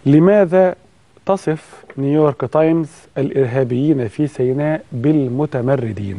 لماذا تصف نيويورك تايمز الإرهابيين في سيناء بالمتمردين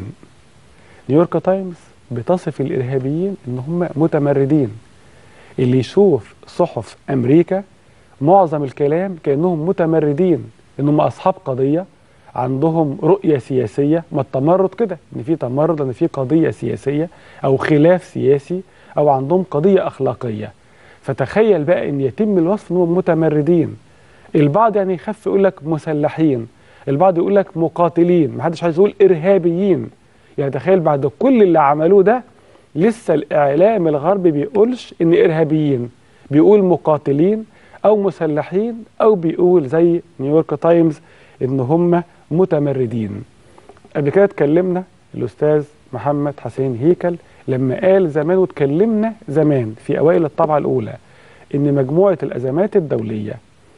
نيويورك تايمز بتصف الإرهابيين إن هم متمردين اللي يشوف صحف أمريكا معظم الكلام كأنهم متمردين إنهم أصحاب قضية عندهم رؤية سياسية ما التمرد كده إن في تمرد إن في قضية سياسية أو خلاف سياسي أو عندهم قضية أخلاقية فتخيل بقى إن يتم الوصف إنهم متمردين البعض يعني يخف يقول لك مسلحين البعض يقول لك مقاتلين محدش عايز يقول إرهابيين يعني تخيل بعد كل اللي عملوه ده لسه الإعلام الغربي بيقولش إن إرهابيين بيقول مقاتلين أو مسلحين أو بيقول زي نيويورك تايمز إن هم متمردين قبل كده اتكلمنا الأستاذ محمد حسين هيكل لما قال زمان واتكلمنا زمان في أوائل الطبعة الأولى إن مجموعة الأزمات الدولية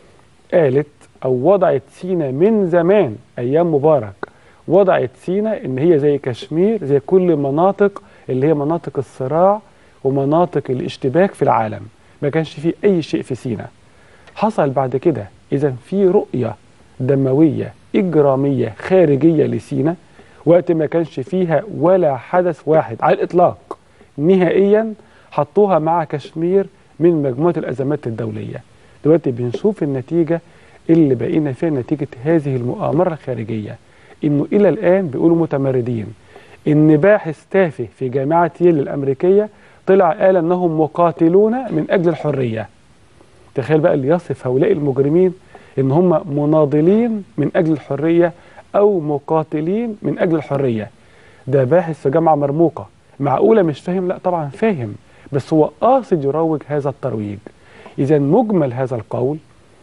قالت أو وضعت سينا من زمان أيام مبارك وضعت سينا إن هي زي كشمير زي كل مناطق اللي هي مناطق الصراع ومناطق الاشتباك في العالم ما كانش فيه أي شيء في سينا حصل بعد كده إذا في رؤية دموية إجرامية خارجية لسينا وقت ما كانش فيها ولا حدث واحد على الإطلاق نهائيا حطوها مع كشمير من مجموعة الأزمات الدولية دلوقتي بنشوف النتيجة اللي بقينا فيها نتيجة هذه المؤامرة الخارجية إنه إلى الآن بيقولوا متمردين إن باحث تافه في جامعة ييل الأمريكية طلع قال أنهم مقاتلون من أجل الحرية تخيل بقى اللي يصف هؤلاء المجرمين إن هم مناضلين من أجل الحرية أو مقاتلين من أجل الحرية ده باحث في جامعة مرموقة معقولة مش فاهم لا طبعا فاهم بس هو قاصد يروج هذا الترويج إذا مجمل هذا القول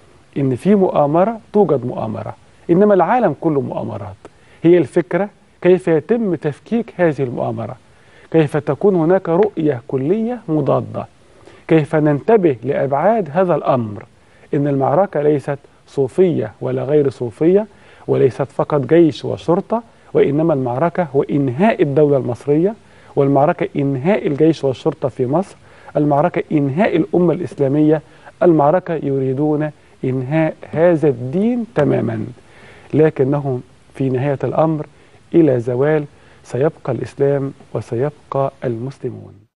إن في مؤامرة توجد مؤامرة إنما العالم كله مؤامرات هي الفكرة كيف يتم تفكيك هذه المؤامرة كيف تكون هناك رؤية كلية مضادة كيف ننتبه لأبعاد هذا الأمر إن المعركة ليست صوفية ولا غير صوفية وليست فقط جيش وشرطة وإنما المعركة هو إنهاء الدولة المصرية والمعركة إنهاء الجيش والشرطة في مصر المعركة إنهاء الأمة الإسلامية المعركة يريدون إنهاء هذا الدين تماما لكنهم في نهاية الأمر إلى زوال سيبقى الإسلام وسيبقى المسلمون